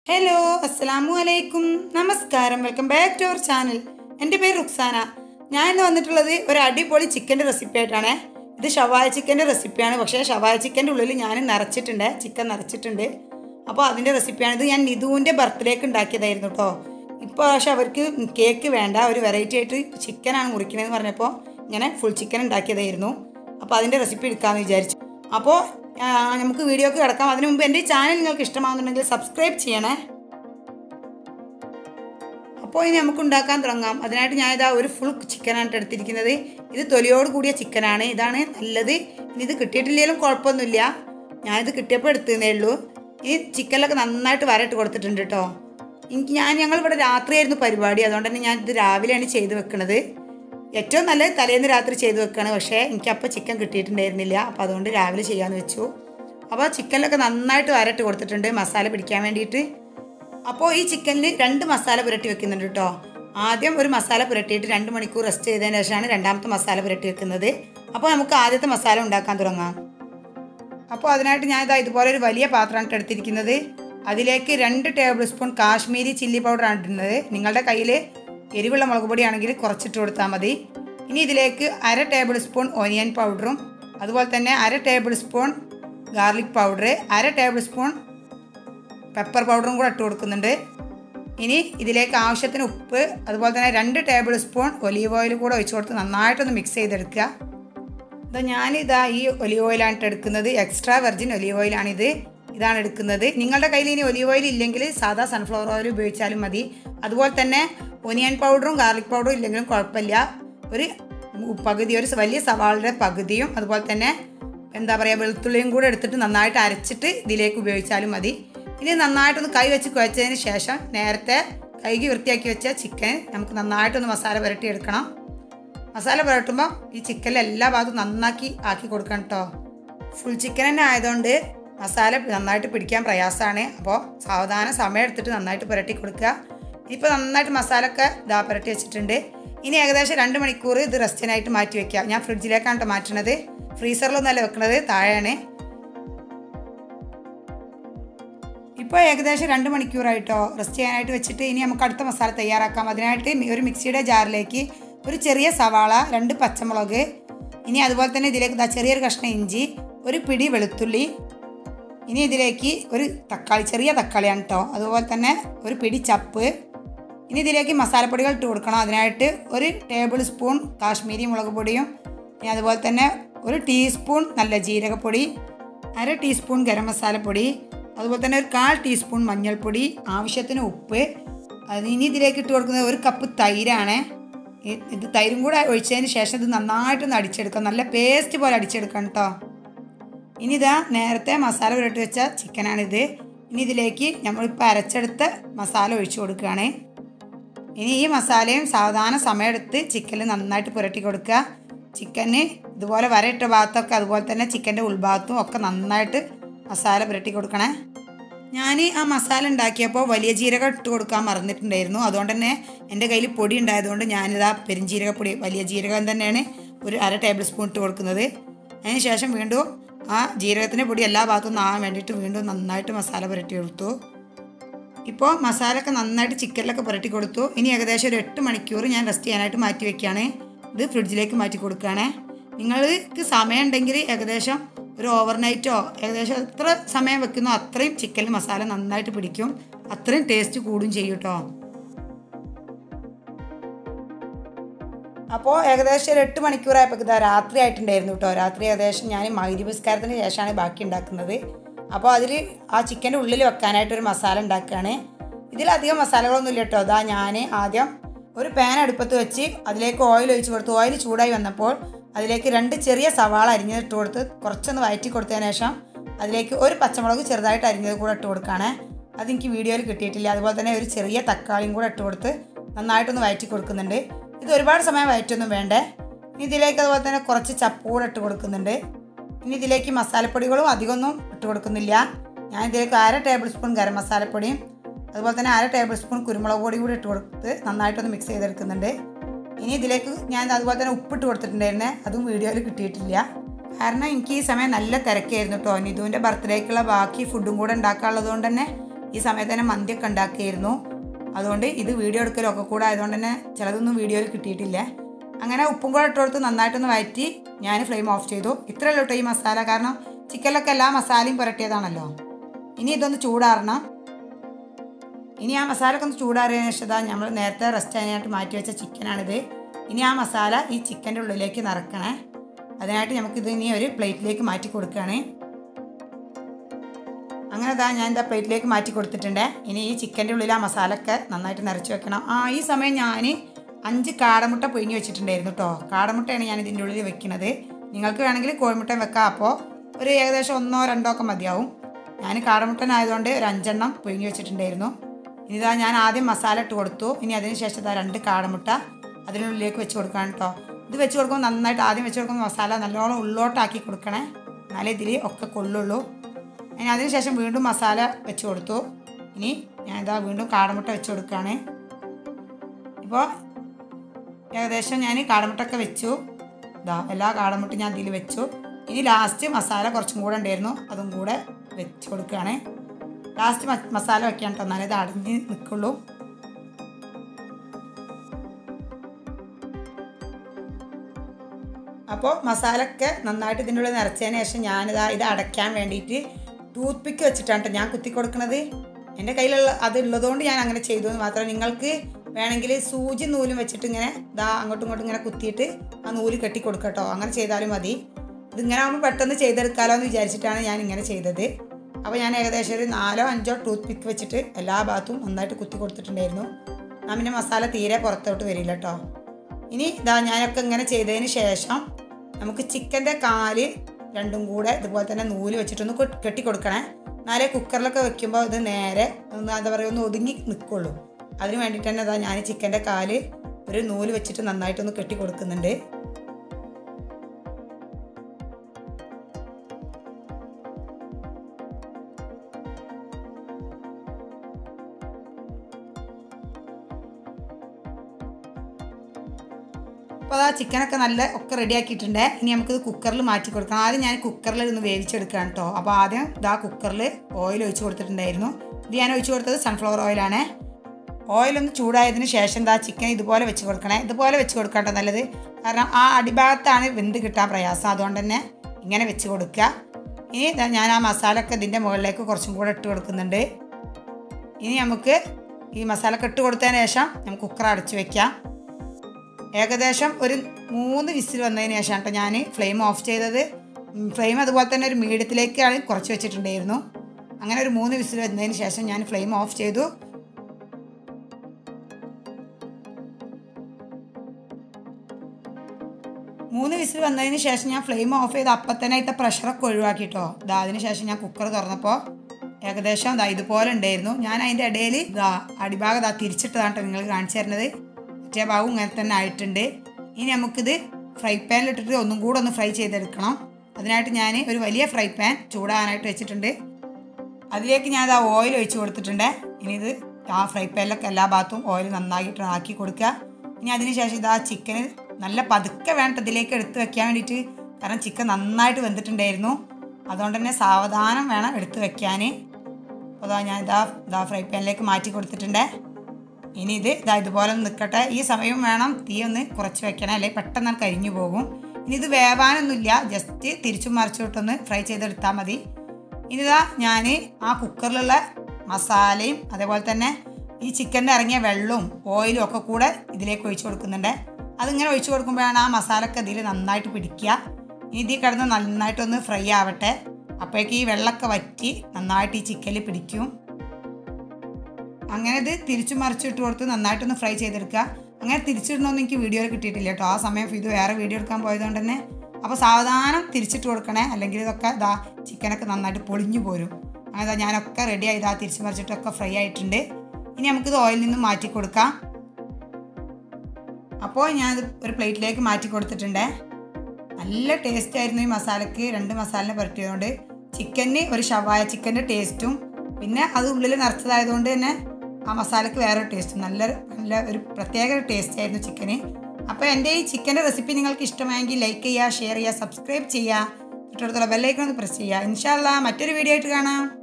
hello അസ്സലാമു അലൈക്കും നമസ്കാരം welcome back to our channel എൻ്റെ പേര് റുക്സാന ഞാൻ ഇന്ന് വന്നിട്ടുള്ളത് ഒരു അടിപൊളി ചിക്കൻ്റെ റെസിപ്പി ആയിട്ടാണ് ഇത് ഷവായ ചിക്കൻ്റെ റെസിപ്പിയാണ് പക്ഷേ ഷവായ ചിക്കൻ്റെ ഉള്ളിൽ ഞാൻ നിറച്ചിട്ടുണ്ട് ചിക്കൻ നിറച്ചിട്ടുണ്ട് അപ്പോൾ അതിൻ്റെ റെസിപ്പിയാണ് ഇത് ഞാൻ നിധുവിൻ്റെ ബർത്ത്ഡേക്ക് ഉണ്ടാക്കിയതായിരുന്നു കേട്ടോ ഇപ്പോൾ പക്ഷേ അവർക്ക് കേക്ക് വേണ്ട ഒരു വെറൈറ്റി ആയിട്ട് ചിക്കനാണ് മുറിക്കണതെന്ന് പറഞ്ഞപ്പോൾ ഇങ്ങനെ ഫുൾ ചിക്കൻ ഉണ്ടാക്കിയതായിരുന്നു അപ്പോൾ അതിൻ്റെ റെസിപ്പി എടുക്കാമെന്ന് വിചാരിച്ചു അപ്പോൾ ആ, നമുക്ക് വീഡിയോക്ക് കിടക്കാം അതിനു മുമ്പ് എൻ്റെ ഈ ചാനൽ നിങ്ങൾക്ക് ഇഷ്ടമാകുന്നുണ്ടെങ്കിൽ സബ്സ്ക്രൈബ് ചെയ്യണേ അപ്പോൾ ഇനി നമുക്ക് ഉണ്ടാക്കാൻ തുടങ്ങാം അതിനായിട്ട് ഞാൻ ഇതാ ഒരു ഫുൾ ചിക്കനാണ് എടുത്തിരിക്കുന്നത് ഇത് തൊലിയോട് കൂടിയ ചിക്കനാണ് ഇതാണ് നല്ലത് ഇനി ഇത് കിട്ടിയിട്ടില്ലെങ്കിലും കുഴപ്പമൊന്നുമില്ല ഞാനിത് കിട്ടിയപ്പോൾ എടുത്തതേ ഉള്ളൂ ഈ ചിക്കനിലൊക്കെ നന്നായിട്ട് വരട്ട് കൊടുത്തിട്ടുണ്ട് കേട്ടോ എനിക്ക് ഞാൻ ഞങ്ങളിവിടെ രാത്രിയായിരുന്നു പരിപാടി അതുകൊണ്ട് തന്നെ ഞാൻ ഇത് രാവിലെയാണ് ചെയ്ത് വെക്കുന്നത് ഏറ്റവും നല്ലത് തലേന്ന് രാത്രി ചെയ്ത് വെക്കുകയാണ് പക്ഷേ എനിക്കപ്പോൾ ചിക്കൻ കിട്ടിയിട്ടുണ്ടായിരുന്നില്ല അപ്പോൾ അതുകൊണ്ട് രാവിലെ ചെയ്യാമെന്ന് വെച്ചു അപ്പോൾ ചിക്കനിലൊക്കെ നന്നായിട്ട് വരട്ട് കൊടുത്തിട്ടുണ്ട് മസാല പിടിക്കാൻ വേണ്ടിയിട്ട് അപ്പോൾ ഈ ചിക്കനിൽ രണ്ട് മസാല പുരട്ടി വെക്കുന്നുണ്ട് കേട്ടോ ആദ്യം ഒരു മസാല പുരട്ടിയിട്ട് രണ്ട് മണിക്കൂർ റെസ്റ്റ് ചെയ്തതിന് ശേഷമാണ് രണ്ടാമത്തെ മസാല പുരട്ടി വെക്കുന്നത് അപ്പോൾ നമുക്ക് ആദ്യത്തെ മസാല ഉണ്ടാക്കാൻ തുടങ്ങാം അപ്പോൾ അതിനായിട്ട് ഞാൻ ഇതാ ഇതുപോലെ ഒരു വലിയ പാത്രമാണ് എടുത്തിരിക്കുന്നത് അതിലേക്ക് രണ്ട് ടേബിൾ സ്പൂൺ കാശ്മീരി ചില്ലി പൗഡറാണ് ഇടുന്നത് നിങ്ങളുടെ കയ്യിൽ എരിവുള്ള മുളക് പൊടിയാണെങ്കിൽ കുറച്ചിട്ട് കൊടുത്താൽ മതി ഇനി ഇതിലേക്ക് അര ടേബിൾ സ്പൂൺ ഒനിയൻ പൗഡറും അതുപോലെ തന്നെ അര ടേബിൾ സ്പൂൺ ഗാർലിക് പൗഡർ അര ടേബിൾ സ്പൂൺ പെപ്പർ പൗഡറും കൂടെ ഇട്ട് കൊടുക്കുന്നുണ്ട് ഇനി ഇതിലേക്ക് ആവശ്യത്തിന് ഉപ്പ് അതുപോലെ തന്നെ രണ്ട് ടേബിൾ സ്പൂൺ ഒലീവ് ഓയിൽ കൂടെ ഒഴിച്ച് കൊടുത്ത് നന്നായിട്ടൊന്ന് മിക്സ് ചെയ്തെടുക്കുക ഇതാ ഞാനിതാ ഈ ഒലീവ് ഓയിലാണ് ഇട്ട് എടുക്കുന്നത് എക്സ്ട്രാ വെർജിൻ ഒലീവ് ഓയിലാണിത് ഇതാണ് എടുക്കുന്നത് നിങ്ങളുടെ കയ്യിൽ ഇനി ഒലീവ് ഓയിൽ ഇല്ലെങ്കിൽ സാധാ സൺഫ്ലവർ ഓയിൽ ഉപയോഗിച്ചാലും മതി അതുപോലെ തന്നെ ഒനിയൻ പൗഡറും ഗാർലിക് പൗഡറും ഇല്ലെങ്കിലും കുഴപ്പമില്ല ഒരു പകുതി ഒരു വലിയ സവാളയുടെ പകുതിയും അതുപോലെ തന്നെ എന്താ പറയുക വെളുത്തുള്ളിയും കൂടെ എടുത്തിട്ട് നന്നായിട്ട് അരച്ചിട്ട് ഇതിലേക്ക് ഉപയോഗിച്ചാലും മതി ഇനി നന്നായിട്ടൊന്ന് കൈ വെച്ച് കുഴച്ചതിന് ശേഷം നേരത്തെ കൈകി വൃത്തിയാക്കി വെച്ച ചിക്കൻ നമുക്ക് നന്നായിട്ടൊന്ന് മസാല പുരട്ടി എടുക്കണം മസാല പുരട്ടുമ്പോൾ ഈ ചിക്കനിൽ എല്ലാ ഭാഗത്തും നന്നാക്കി ആക്കി കൊടുക്കണം കേട്ടോ ഫുൾ ചിക്കൻ തന്നെ ആയതുകൊണ്ട് മസാല നന്നായിട്ട് പിടിക്കാൻ പ്രയാസമാണ് അപ്പോൾ സാവധാനം സമയം എടുത്തിട്ട് നന്നായിട്ട് പുരട്ടി കൊടുക്കുക ഇപ്പോൾ നന്നായിട്ട് മസാല ഒക്കെ ഇതാ പുരട്ടി വെച്ചിട്ടുണ്ട് ഇനി ഏകദേശം രണ്ട് മണിക്കൂർ ഇത് റെസ്റ്റിനായിട്ട് മാറ്റി വെക്കുക ഞാൻ ഫ്രിഡ്ജിലേക്കാണ് കേട്ടോ മാറ്റുന്നത് ഫ്രീസറിലൊന്നല്ല വെക്കുന്നത് താഴെയാണ് ഇപ്പോൾ ഏകദേശം രണ്ട് മണിക്കൂറായിട്ടോ റെസ്റ്റ് ചെയ്യാനായിട്ട് വെച്ചിട്ട് ഇനി നമുക്ക് അടുത്ത മസാല തയ്യാറാക്കാം അതിനായിട്ട് മി- ഒരു മിക്സിയുടെ ജാറിലേക്ക് ഒരു ചെറിയ സവാള രണ്ട് പച്ചമുളക് ഇനി അതുപോലെ തന്നെ ഇതിലേക്ക് ദാ ചെറിയൊരു കഷ്ണം ഇഞ്ചി ഒരു പിടി വെളുത്തുള്ളി ഇനി ഇതിലേക്ക് ഒരു തക്കാളി ചെറിയ തക്കാളിയാണ് കേട്ടോ അതുപോലെ തന്നെ ഒരു പിടി ചപ്പ് ഇനി ഇതിലേക്ക് മസാലപ്പൊടികൾ ഇട്ട് കൊടുക്കണം അതിനായിട്ട് ഒരു ടേബിൾ സ്പൂൺ കാശ്മീരി മുളക് പൊടിയും ഇനി അതുപോലെ തന്നെ ഒരു ടീസ്പൂൺ നല്ല ജീരകപ്പൊടി അര ടീസ്പൂൺ ഗരം മസാലപ്പൊടി അതുപോലെ തന്നെ ഒരു കാൽ ടീസ്പൂൺ മഞ്ഞൾപ്പൊടി ആവശ്യത്തിന് ഉപ്പ് അത് ഇനി ഇതിലേക്ക് ഇട്ട് കൊടുക്കുന്നത് ഒരു കപ്പ് തൈരാണ് ഇ- ഇത് തൈരും കൂടെ ഒഴിച്ചതിന് ശേഷം ഇത് നന്നായിട്ടൊന്ന് അടിച്ചെടുക്കാം നല്ല പേസ്റ്റ് പോലെ അടിച്ചെടുക്കണം കേട്ടോ ഇനി ഇതാ നേരത്തെ മസാല പുരട്ടി വെച്ച ചിക്കനാണിത് ഇനി ഇതിലേക്ക് നമ്മളിപ്പോൾ അരച്ചെടുത്ത മസാല ഒഴിച്ചു കൊടുക്കുകയാണ് ഇനി ഈ മസാലയും സാവധാന സമയമെടുത്ത് ചിക്കനിൽ നന്നായിട്ട് പുരട്ടി കൊടുക്കുക ചിക്കന് ഇതുപോലെ വരയിട്ട ഭാഗത്തൊക്കെ അതുപോലെ തന്നെ ചിക്കൻ്റെ ഉൾഭാഗത്തും ഒക്കെ നന്നായിട്ട് മസാല പുരട്ടി കൊടുക്കണേ ഞാൻ ആ മസാല ഉണ്ടാക്കിയപ്പോൾ വലിയ ജീരകം ഇട്ട് കൊടുക്കാൻ മറന്നിട്ടുണ്ടായിരുന്നു അതുകൊണ്ട് തന്നെ എൻ്റെ കയ്യിൽ പൊടി ഉണ്ടായതുകൊണ്ട് ഞാനിതാ പെരിഞ്ജീരകപ്പൊടി വലിയ ജീരകം തന്നെയാണ് ഒരു അര ടേബിൾ സ്പൂൺ ഇട്ട് കൊടുക്കുന്നത് അതിന് ശേഷം വീണ്ടും ആ ജീരകത്തിൻ്റെ പൊടി എല്ലാ ഭാഗത്തും നാകാൻ വേണ്ടിയിട്ട് വീണ്ടും നന്നായിട്ട് മസാല പുരട്ടി കൊടുത്തു ഇപ്പോൾ മസാലയൊക്കെ നന്നായിട്ട് ചിക്കനിലൊക്കെ പുരട്ടി കൊടുത്തു ഇനി ഏകദേശം ഒരു എട്ട് മണിക്കൂർ ഞാൻ റെസ്റ്റ് ചെയ്യാനായിട്ട് മാറ്റി വെക്കുകയാണ് ഇത് ഫ്രിഡ്ജിലേക്ക് മാറ്റി കൊടുക്കുകയാണ് നിങ്ങൾക്ക് സമയം ഉണ്ടെങ്കിൽ ഏകദേശം ഒരു ഓവർനൈറ്റോ ഏകദേശം എത്ര സമയം വെക്കുന്നോ അത്രയും ചിക്കനിൽ മസാല നന്നായിട്ട് പിടിക്കും അത്രയും ടേസ്റ്റ് കൂടും ചെയ്യും കേട്ടോ അപ്പോൾ ഏകദേശം ഒരു എട്ട് മണിക്കൂറായപ്പോൾ ഇതാ രാത്രി ആയിട്ടുണ്ടായിരുന്നു കേട്ടോ രാത്രി ഏകദേശം ഞാൻ മൈരിപുസ്കാരത്തിന് ശേഷമാണ് ബാക്കി ഉണ്ടാക്കുന്നത് അപ്പോൾ അതിൽ ആ ചിക്കൻ്റെ ഉള്ളിൽ വെക്കാനായിട്ട് ഒരു മസാല ഉണ്ടാക്കുകയാണ് ഇതിലധികം മസാലകളൊന്നും ഇല്ല കേട്ടോ അതാ ഞാൻ ആദ്യം ഒരു പാൻ അടുപ്പത്ത് വെച്ച് അതിലേക്ക് ഓയിൽ ഒഴിച്ച് കൊടുത്തു ഓയിൽ ചൂടായി വന്നപ്പോൾ അതിലേക്ക് രണ്ട് ചെറിയ സവാള അരിഞ്ഞത് ഇട്ട് കൊടുത്ത് കുറച്ചൊന്ന് വയറ്റി കൊടുത്തതിന് ശേഷം അതിലേക്ക് ഒരു പച്ചമുളക് ചെറുതായിട്ട് അരിഞ്ഞത് കൂടെ ഇട്ട് കൊടുക്കുകയാണ് അതെനിക്ക് വീഡിയോയിൽ കിട്ടിയിട്ടില്ല അതുപോലെ തന്നെ ഒരു ചെറിയ തക്കാളിയും കൂടെ ഇട്ട് കൊടുത്ത് നന്നായിട്ടൊന്ന് വയറ്റി കൊടുക്കുന്നുണ്ട് ഇത് ഒരുപാട് സമയം വയറ്റൊന്നും വേണ്ടേ ഇനി ഇതിലേക്ക് അതുപോലെ തന്നെ കുറച്ച് ചപ്പ് കൂടെ ഇട്ട് കൊടുക്കുന്നുണ്ട് ഇനി ഇതിലേക്ക് മസാലപ്പൊടികളും അധികമൊന്നും ഇട്ട് കൊടുക്കുന്നില്ല ഞാൻ ഇതിലേക്ക് അര ടേബിൾ സ്പൂൺ ഗരം മസാലപ്പൊടിയും അതുപോലെ തന്നെ അര ടേബിൾ സ്പൂൺ കുരുമുളക് പൊടി കൂടി ഇട്ട് കൊടുത്ത് നന്നായിട്ടൊന്ന് മിക്സ് ചെയ്തെടുക്കുന്നുണ്ട് ഇനി ഇതിലേക്ക് ഞാൻ അതുപോലെ തന്നെ ഉപ്പിട്ട് കൊടുത്തിട്ടുണ്ടായിരുന്നേ അതും വീഡിയോയിൽ കിട്ടിയിട്ടില്ല കാരണം എനിക്ക് ഈ സമയം നല്ല തിരക്കായിരുന്നു കേട്ടോ നിതുവിൻ്റെ ബർത്ത്ഡേക്കുള്ള ബാക്കി ഫുഡും കൂടെ ഉണ്ടാക്കാനുള്ളത് കൊണ്ട് തന്നെ ഈ സമയത്ത് തന്നെ മന്തിയൊക്കെ ഉണ്ടാക്കിയായിരുന്നു അതുകൊണ്ട് ഇത് വീഡിയോ എടുക്കലൊക്കെ കൂടെ ആയതുകൊണ്ട് തന്നെ ചിലതൊന്നും വീഡിയോയിൽ കിട്ടിയിട്ടില്ല അങ്ങനെ ഉപ്പും കൂടെ ഇട്ട് കൊടുത്ത് നന്നായിട്ടൊന്ന് വഴറ്റി ഞാൻ ഫ്ലെയിം ഓഫ് ചെയ്തു ഇത്രയല്ലോ കേട്ടോ ഈ മസാല കാരണം ചിക്കനിലൊക്കെ എല്ലാ മസാലയും പുരട്ടിയതാണല്ലോ ഇനി ഇതൊന്ന് ചൂടാറണം ഇനി ആ മസാലയൊക്കെ ഒന്ന് ചൂടാറിയതിനു ശേഷം ഇതാ നമ്മൾ നേരത്തെ റെസ്റ്റ് ചെയ്യാനായിട്ട് മാറ്റി വെച്ച ചിക്കനാണിത് ഇനി ആ മസാല ഈ ചിക്കൻ്റെ ഉള്ളിലേക്ക് നിറക്കണേ അതിനായിട്ട് നമുക്കിത് ഇനി ഒരു പ്ലേറ്റിലേക്ക് മാറ്റി കൊടുക്കുകയാണ് അങ്ങനെ ഇതാ ഞാൻ എന്താ പ്ലേറ്റിലേക്ക് മാറ്റി കൊടുത്തിട്ടുണ്ട് ഇനി ഈ ചിക്കൻ്റെ ഉള്ളിൽ ആ മസാലയൊക്കെ നന്നായിട്ട് നിറച്ച് വെക്കണം ആ ഈ സമയം ഞാൻ അഞ്ച് കാടമുട്ട പൊയിഞ്ഞ് വെച്ചിട്ടുണ്ടായിരുന്നു കേട്ടോ കാടമുട്ടയാണ് ഞാൻ ഇതിൻ്റെ ഉള്ളിൽ വെക്കുന്നത് നിങ്ങൾക്ക് വേണമെങ്കിൽ കോഴിമുട്ട വെക്കാം അപ്പോൾ ഒരു ഏകദേശം ഒന്നോ രണ്ടോ ഒക്കെ മതിയാവും ഞാൻ കാടമുട്ടനായതുകൊണ്ട് ഒരു അഞ്ചെണ്ണം പൊയിഞ്ഞ് വെച്ചിട്ടുണ്ടായിരുന്നു ഇനി ഇതാ ഞാൻ ആദ്യം മസാല ഇട്ട് കൊടുത്തു ഇനി അതിന് ശേഷം ഇതാ രണ്ട് കാടമുട്ട അതിനുള്ളിലേക്ക് വെച്ച് കൊടുക്കണം കേട്ടോ ഇത് വെച്ച് കൊടുക്കുമ്പോൾ നന്നായിട്ട് ആദ്യം വെച്ച് കൊടുക്കുമ്പോൾ മസാല നല്ലോണം ഉള്ളോട്ടാക്കി കൊടുക്കണേ എന്നാലേ ഇതിൽ ഒക്കെ കൊള്ളുള്ളൂ ഇനി അതിനുശേഷം വീണ്ടും മസാല വെച്ച് കൊടുത്തു ഇനി ഞാൻ ഇതാ വീണ്ടും കാടമുട്ട വെച്ച് കൊടുക്കുകയാണ് ഇപ്പോൾ ഏകദേശം ഞാൻ കാടമുട്ടൊക്കെ വെച്ചു ഇതാ എല്ലാ കാടമുട്ടും ഞാൻ ഇതിൽ വെച്ചു ഇനി ലാസ്റ്റ് മസാല കുറച്ചും കൂടെ ഉണ്ടായിരുന്നു അതും കൂടെ വെച്ച് കൊടുക്കുകയാണ് ലാസ്റ്റ് മസാല വെക്കാൻ കേട്ടോ എന്നാലേ ഇത് അടഞ്ഞ് നിൽക്കുള്ളൂ അപ്പോൾ മസാലയൊക്കെ നന്നായിട്ട് ഇതിൻ്റെ ഉള്ളിൽ നിറച്ചതിന് ശേഷം ഞാനിതാ ഇത് അടയ്ക്കാൻ വേണ്ടിയിട്ട് ടൂത്ത് പിക്ക് വെച്ചിട്ടാണ് ട്ടോ ഞാൻ കുത്തി കൊടുക്കുന്നത് എൻ്റെ കയ്യിലുള്ള അത് ഉള്ളതുകൊണ്ട് ഞാൻ അങ്ങനെ ചെയ്തു എന്ന് മാത്രം നിങ്ങൾക്ക് വേണമെങ്കിൽ സൂചി നൂലും വെച്ചിട്ട് ഇങ്ങനെ ഇതാ അങ്ങോട്ടും ഇങ്ങോട്ടും ഇങ്ങനെ കുത്തിയിട്ട് ആ നൂല് കെട്ടി കൊടുക്കട്ടോ അങ്ങനെ ചെയ്താലും മതി ഇതിങ്ങനെ ആകുമ്പോൾ പെട്ടെന്ന് ചെയ്തെടുക്കാമല്ലോ എന്ന് വിചാരിച്ചിട്ടാണ് ഞാൻ ഇങ്ങനെ ചെയ്തത് അപ്പോൾ ഞാൻ ഏകദേശം ഒരു നാലോ അഞ്ചോ ടൂത്ത് പിക്ക് വെച്ചിട്ട് എല്ലാ ഭാഗത്തും നന്നായിട്ട് കുത്തി കൊടുത്തിട്ടുണ്ടായിരുന്നു ഞാൻ പിന്നെ മസാല തീരെ പുറത്തോട്ട് വരില്ല കേട്ടോ ഇനി ഇതാ ഞാനൊക്കെ ഇങ്ങനെ ചെയ്തതിന് ശേഷം നമുക്ക് ചിക്കൻ്റെ കാല് രണ്ടും കൂടെ ഇതുപോലെ തന്നെ നൂല് വെച്ചിട്ടൊന്ന് കൊ- കെട്ടി കൊടുക്കണേ എന്നാലേ കുക്കറിലൊക്കെ വെക്കുമ്പോൾ ഇത് നേരെ ഒന്ന് എന്താ പറയുക ഒന്ന് ഒതുങ്ങി നിൽക്കുള്ളൂ അതിന് വേണ്ടിയിട്ട് തന്നെ ഇതാ ഞാൻ ചിക്കൻ്റെ കാല് ഒരു നൂല് വെച്ചിട്ട് നന്നായിട്ടൊന്ന് കെട്ടി കൊടുക്കുന്നുണ്ട് അപ്പോൾ ആ ചിക്കനൊക്കെ നല്ല ഒക്കെ റെഡി ആക്കിയിട്ടുണ്ട് ഇനി നമുക്കിത് കുക്കറിൽ മാറ്റി കൊടുക്കണം ആദ്യം ഞാൻ കുക്കറിൽ ഒന്ന് വേവിച്ചെടുക്കുകയാണ് കേട്ടോ അപ്പോൾ ആദ്യം ഇതാ കുക്കറിൽ ഓയിൽ ഒഴിച്ച് കൊടുത്തിട്ടുണ്ടായിരുന്നു ഇത് ഞാൻ ഒഴിച്ച് കൊടുത്തത് സൺഫ്ലവർ ഓയിലാണ് ഓയിലൊന്ന് ചൂടായതിന് ശേഷം ഇതാ ചിക്കൻ ഇതുപോലെ വെച്ച് കൊടുക്കണേ ഇതുപോലെ വെച്ച് കൊടുക്കട്ടോ നല്ലത് കാരണം ആ അടിഭാഗത്താണ് വെന്ത് കിട്ടാൻ പ്രയാസം അതുകൊണ്ട് തന്നെ ഇങ്ങനെ വെച്ച് കൊടുക്കുക ഇനി ദാ ഞാൻ ആ മസാലയൊക്കെ ഇതിൻ്റെ മുകളിലേക്ക് കുറച്ചും കൂടെ ഇട്ട് കൊടുക്കുന്നുണ്ട് ഇനി നമുക്ക് ഈ മസാല ഒക്കെ ഇട്ട് കൊടുത്തതിന് ശേഷം നമുക്ക് കുക്കർ അടച്ച് വെക്കാം ഏകദേശം ഒരു മൂന്ന് വിസിൽ വന്നതിന് ശേഷം കേട്ടോ ഞാൻ ഫ്ലെയിം ഓഫ് ചെയ്തത് ഫ്ലെയിം അതുപോലെ തന്നെ ഒരു മീഡിയത്തിലേക്കാണ് കുറച്ച് വെച്ചിട്ടുണ്ടായിരുന്നു അങ്ങനെ ഒരു മൂന്ന് വിസിൽ വന്നതിന് ശേഷം ഞാൻ ഫ്ലെയിം ഓഫ് ചെയ്തു മൂന്ന് വിസിൽ വന്നതിന് ശേഷം ഞാൻ ഫ്ലെയിം ഓഫ് ചെയ്ത് അപ്പം തന്നെ അതിൻ്റെ പ്രഷറൊക്കെ ഒഴിവാക്കിട്ടോ ഇതാ അതിന് ശേഷം ഞാൻ കുക്കർ തുറന്നപ്പോൾ ഏകദേശം ഇതാ ഇതുപോലെ ഉണ്ടായിരുന്നു ഞാൻ അതിൻ്റെ ഇടയിൽ ഇതാ അടിഭാഗം ഇതാ തിരിച്ചിട്ടതാണ് ട്ടോ നിങ്ങൾ കാണിച്ചു തരുന്നത് മറ്റേ ഭാഗവും ഇങ്ങനെ തന്നെ ആയിട്ടുണ്ട് ഇനി നമുക്കിത് ഫ്രൈ പാനിലിട്ടിട്ട് ഒന്നും കൂടെ ഒന്ന് ഫ്രൈ ചെയ്തെടുക്കണം അതിനായിട്ട് ഞാൻ ഒരു വലിയ ഫ്രൈ പാൻ ചൂടാകാനായിട്ട് വെച്ചിട്ടുണ്ട് അതിലേക്ക് ഞാൻ ആ ഓയിൽ ഒഴിച്ച് കൊടുത്തിട്ടുണ്ട് ഇനി ഇത് ആ ഫ്രൈ പാനിലൊക്കെ എല്ലാ ഭാഗത്തും ഓയിൽ നന്നായിട്ട് ആക്കി കൊടുക്കുക ഇനി അതിന് ശേഷം ഇതാ ചിക്കന് നല്ല പതുക്കെ വേണ്ട ഇതിലേക്ക് എടുത്ത് വെക്കാൻ വേണ്ടിയിട്ട് കാരണം ചിക്കൻ നന്നായിട്ട് വെന്തിട്ടുണ്ടായിരുന്നു അതുകൊണ്ട് തന്നെ സാവധാനം വേണം എടുത്ത് വെക്കാൻ അപ്പോൾ ഇതാ ഞാൻ ഇതാ ഇതാ ഫ്രൈ പാനിലേക്ക് മാറ്റി കൊടുത്തിട്ടുണ്ട് ഇനി ഇത് ഇതാ ഇതുപോലെ ഒന്ന് നിൽക്കട്ടെ ഈ സമയം വേണം തീ ഒന്ന് കുറച്ച് വെക്കണം അല്ലെങ്കിൽ പെട്ടെന്ന് അത് കരിഞ്ഞു പോകും ഇനി ഇത് വേവാനൊന്നുമില്ല ജസ്റ്റ് തിരിച്ചും മറിച്ചിട്ടൊന്ന് ഫ്രൈ ചെയ്തെടുത്താൽ മതി ഇനി ഇതാ ഞാൻ ആ കുക്കറിലുള്ള മസാലയും അതേപോലെ തന്നെ ഈ ചിക്കൻ്റെ ഇറങ്ങിയ വെള്ളവും ഓയിലും ഒക്കെ കൂടെ ഇതിലേക്ക് ഒഴിച്ചു കൊടുക്കുന്നുണ്ട് അതിങ്ങനെ ഒഴിച്ചു കൊടുക്കുമ്പോഴാണ് ആ മസാലയൊക്കെ ഇതിൽ നന്നായിട്ട് പിടിക്കുക ഇനി ഇതിൽ കിടന്ന് നന്നായിട്ടൊന്ന് ഫ്രൈ ആവട്ടെ അപ്പോഴേക്ക് ഈ വെള്ളമൊക്കെ വറ്റി നന്നായിട്ട് ഈ ചിക്കനിൽ പിടിക്കും അങ്ങനെ ഇത് തിരിച്ചു മറിച്ചിട്ട് കൊടുത്ത് നന്നായിട്ടൊന്ന് ഫ്രൈ ചെയ്തെടുക്കുക അങ്ങനെ തിരിച്ചിടണമെന്ന് എനിക്ക് വീഡിയോയിൽ കിട്ടിയിട്ടില്ല കേട്ടോ ആ സമയം ഇത് വേറെ വീഡിയോ എടുക്കാൻ പോയതുകൊണ്ട് തന്നെ അപ്പോൾ സാവധാനം തിരിച്ചിട്ട് കൊടുക്കണേ അല്ലെങ്കിൽ ഇതൊക്കെ ഇതാ ചിക്കനൊക്കെ നന്നായിട്ട് പൊളിഞ്ഞു പോരും അങ്ങനെ ഇതാ ഞാനൊക്കെ റെഡി ആയി ഇതാ തിരിച്ചു മറിച്ചിട്ടൊക്കെ ഫ്രൈ ആയിട്ടുണ്ട് ഇനി നമുക്കിത് ഓയിലിൽ നിന്ന് മാറ്റി കൊടുക്കാം അപ്പോൾ ഞാനത് ഒരു പ്ലേറ്റിലേക്ക് മാറ്റി കൊടുത്തിട്ടുണ്ട് നല്ല ടേസ്റ്റ് ആയിരുന്നു ഈ മസാലയ്ക്ക് രണ്ട് മസാലിനെ പുരട്ടിയതുകൊണ്ട് ചിക്കന് ഒരു ഷവായ ചിക്കൻ്റെ ടേസ്റ്റും പിന്നെ അത് ഉള്ളിൽ നിറച്ചതായതുകൊണ്ട് തന്നെ ആ മസാലയ്ക്ക് വേറെ ടേസ്റ്റും നല്ല നല്ല ഒരു പ്രത്യേക ടേസ്റ്റ് ആയിരുന്നു ചിക്കന് അപ്പോൾ എൻ്റെ ഈ ചിക്കൻ്റെ റെസിപ്പി നിങ്ങൾക്ക് ഇഷ്ടമായെങ്കിൽ ലൈക്ക് ചെയ്യുക ഷെയർ ചെയ്യുക സബ്സ്ക്രൈബ് ചെയ്യുക തൊട്ടടുത്തുള്ള ബെല്ലൈക്കൺ ഒന്ന് പ്രസ് ചെയ്യുക ഇൻഷാല്ല മറ്റൊരു വീഡിയോ ആയിട്ട് കാണാം